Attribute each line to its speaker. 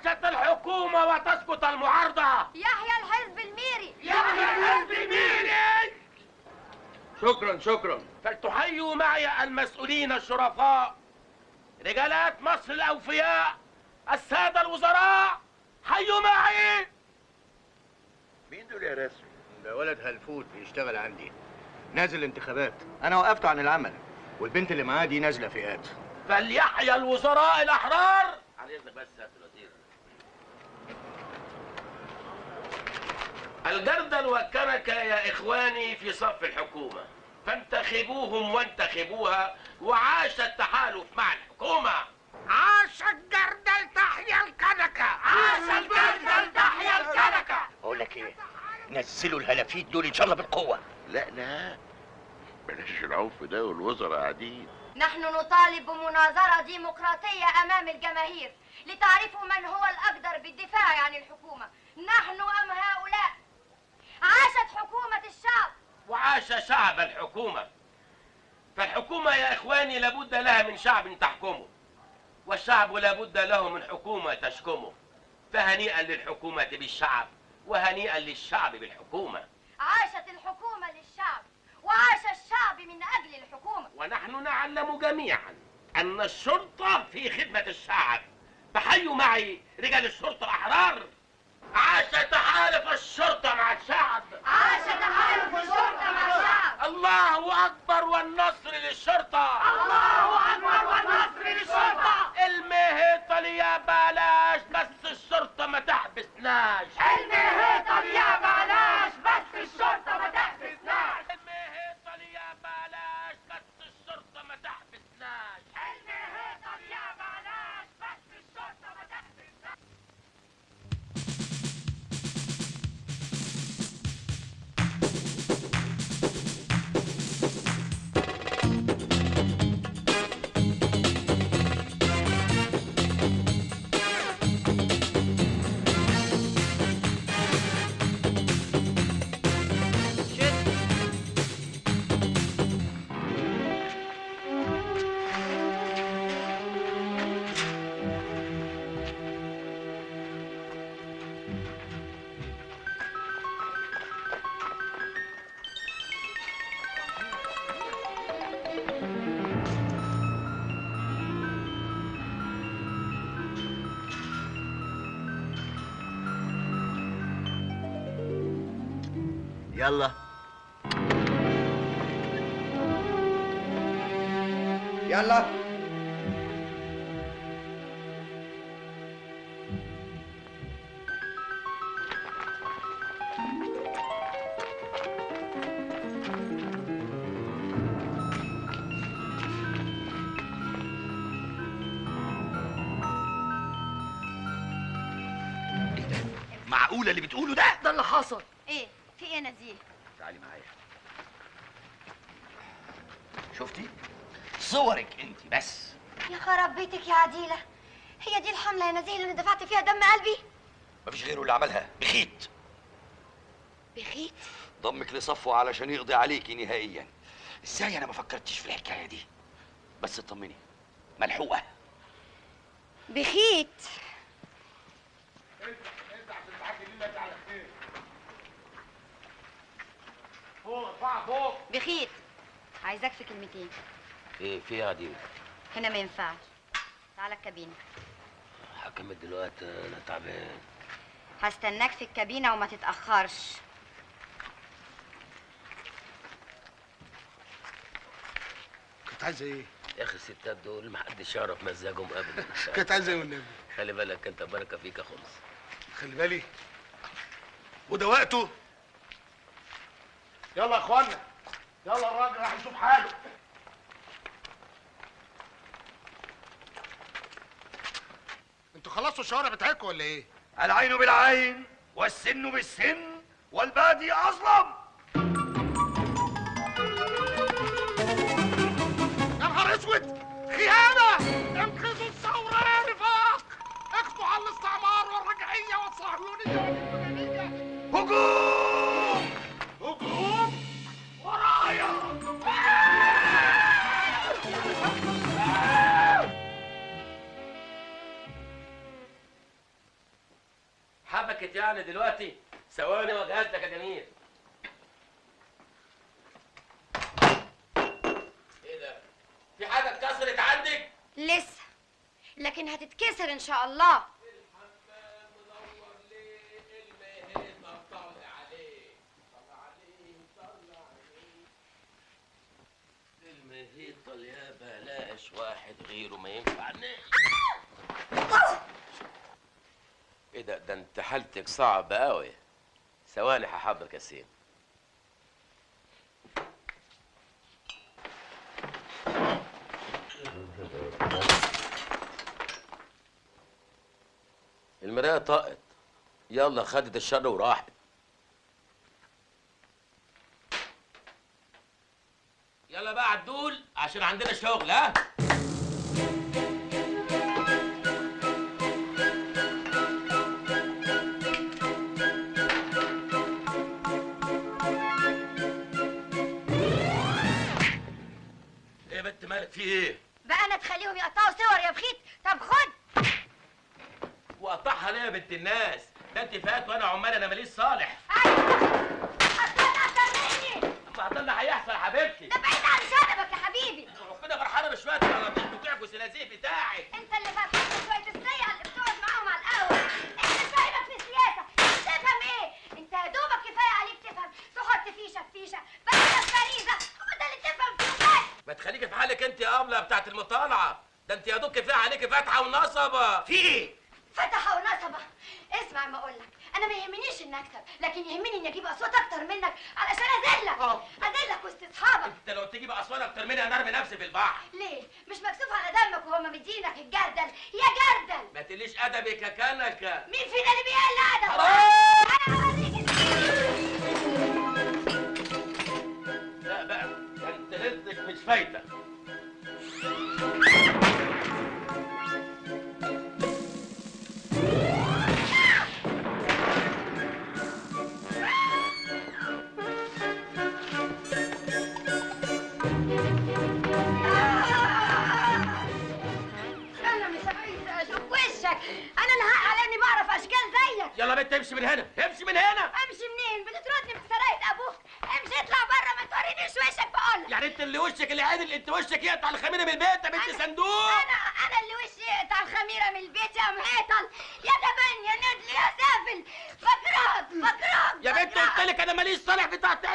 Speaker 1: عاشت الحكومة وتسقط المعارضة
Speaker 2: يحيى الحزب الميري
Speaker 1: يحيى الحزب الميري شكرا شكرا فلتحيوا معي المسؤولين الشرفاء رجالات مصر الأوفياء السادة الوزراء حيوا معي
Speaker 3: مين دول يا رسمي؟
Speaker 4: ده ولد هلفوت بيشتغل عندي نازل انتخابات انا وقفته عن العمل والبنت اللي معاه دي نازله فئات
Speaker 1: فليحيى الوزراء الأحرار على إذنك بس يا الوزير الجردل والكنكة يا إخواني في صف الحكومة فانتخبوهم وانتخبوها وعاش التحالف مع الحكومة عاش الجردل تحيا الكنكة عاش الجردل تحيا الكنكة
Speaker 4: اقول لك ايه نزلوا الهلافيت دول ان شاء الله بالقوه
Speaker 3: لا لا بلاش العنف ده والوزراء قاعدين
Speaker 2: نحن نطالب بمناظرة ديمقراطية أمام الجماهير لتعرفوا من هو الأقدر بالدفاع عن الحكومة نحن أم هؤلاء عاشت حكومة الشعب
Speaker 1: وعاش شعب الحكومة فالحكومة يا إخواني لابد لها من شعب تحكمه والشعب لابد له من حكومة تشكمه فهنيئا للحكومة بالشعب وهنيئا للشعب بالحكومة
Speaker 2: عاشت الحكومة للشعب وعاش الشعب من أجل الحكومة
Speaker 1: ونحن نعلم جميعا أن الشرطة في خدمة الشعب فحيوا معي رجال الشرطة الأحرار عاش تحالف الشرطة مع الشعب
Speaker 2: عاش تحالف الشرطة مع الشعب
Speaker 1: الله أكبر والنصر للشرطة
Speaker 2: الله أكبر والنصر للشرطة
Speaker 1: المهيطة يا بلاش بس الشرطة ما تحبسناش
Speaker 2: المهيطة يا بلاش بس الشرطة ما تحبسناش
Speaker 1: المهيطة يا بلاش بس الشرطة ما تحبسناش
Speaker 2: المهيطة يا بلاش بس الشرطة ما تحبسناش
Speaker 4: يلا يلا معقولة اللي بتقوله ده؟
Speaker 5: ده اللي حصل
Speaker 2: إيه في إيه يا نزيه
Speaker 4: تعالي معايا شفتي؟ صورك انت بس
Speaker 2: يا خراب بيتك يا عديلة هي دي الحملة يا نزيه اللي أنا دفعت فيها دم قلبي
Speaker 6: مفيش غيره اللي عملها بخيت
Speaker 2: بخيت
Speaker 6: ضمك لصفه علشان يقضي عليكي نهائيا ازاي انا ما فكرتش في الحكايه دي بس اطمني ملحوقه
Speaker 2: بخيت
Speaker 1: فوق ارفع فوق
Speaker 2: بخيت عايزاك في كلمتين
Speaker 6: ايه في يا عديل
Speaker 2: هنا ما ينفعش تعالى الكابينة
Speaker 6: حكمت دلوقتي انا تعبان
Speaker 2: هستناك في الكابينة وما تتأخرش
Speaker 5: كنت عايزه ايه؟
Speaker 6: يا اخي الستات دول ما حدش يعرف مزاجهم ابدا
Speaker 5: كنت عايزه ايه والنبي؟
Speaker 6: خلي بالك انت بركه فيك يا خلص
Speaker 5: خلي بالي وده وقته يلا يا اخوانا يلا الراجل راح يشوف حاله انتوا خلصتوا الشوارع بتاعتكم ولا ايه؟
Speaker 4: العين بالعين والسن بالسن والبادي اظلم
Speaker 5: يا نهار اسود خيانه انقذوا الثوره يا رفاق اخفوا على الاستعمار والرجعيه والصهيونيه واليونانيه
Speaker 4: هجوم
Speaker 5: هجوم ورايا
Speaker 1: دلوقتي ثواني واجهز لك يا جميل ايه ده في حاجه اتكسرت عندك
Speaker 2: لسه لكن هتتكسر ان شاء الله
Speaker 1: المهيط يا بلاش واحد غيره ما ينفعناش ايه ده ده انت حالتك صعبة قوي ثواني هحضر كاسين المراية طقت يلا خدت الشر وراحت يلا بقى عدول عشان عندنا شغل ها ايه يا بنت مالك في ايه؟
Speaker 2: بقى انا تخليهم يقطعوا صور يا بخيت طب خد
Speaker 1: وقطعها ليه يا بنت الناس؟ ده انت فات وانا عمال انا ماليش صالح
Speaker 2: ايوه اصلا اكتر مني
Speaker 1: ما ده اللي هيحصل يا حبيبتي
Speaker 2: ده بعيد عن شنبك يا حبيبي
Speaker 1: ربنا فرحانه بشويه القراميط بتوعكوا النزيه بتاعك
Speaker 2: انت اللي فرحان بشويه السيئه اللي بتقعد معاهم على القهوه انت فاهمك في السياسه تفهم ايه انت يا دوبك كفايه عليك تفهم تحط فيشه في فيشه فريزه في فريزه هو ده اللي تفهم فيه بس
Speaker 1: ما تخليكي في حالك انت يا قمله بتاعت المطالعه ده انت يا دوب كفايه عليكي فتحه ونصبه في ايه؟
Speaker 2: فتحه ونصبه اسمع ما اقول لك انا ما يهمنيش اني اكسب لكن يهمني اني اجيب اصوات اكتر منك علشان اذلك
Speaker 1: اه.
Speaker 2: اذلك وسط اصحابك
Speaker 1: انت لو تجيب اصوات اكتر مني انا ارمي نفسي في البحر
Speaker 2: ليه مش مكسوف على دمك وهم مدينك الجردل يا جردل
Speaker 1: ما تقليش ادبك يا كنكه
Speaker 2: مين فينا اللي بيقل ادب
Speaker 1: حرام!
Speaker 2: انا هوريك
Speaker 1: لا بقى ده انت رزقك مش فايته
Speaker 2: انا مش عايزه اشوف وشك انا الحق على اني بعرف اشكال زيك
Speaker 1: يلا بنت امشي من هنا امشي من هنا
Speaker 2: امشي منين بتطردني من سرايه ابوك امشي اطلع بره ما تورينيش وشك بقول
Speaker 1: يعني انت اللي وشك اللي عادل انت وشك يقطع الخميره من البيت يا بنت
Speaker 2: أنا-
Speaker 1: صندوق
Speaker 2: انا انا اللي وشي يقطع الخميره من البيت يا مهيطل يا جبان يا ندل يا سافل بكرهك بكرهك
Speaker 1: يا بنت
Speaker 2: بكرهك.
Speaker 1: قلت لك انا ماليش صالح بتاع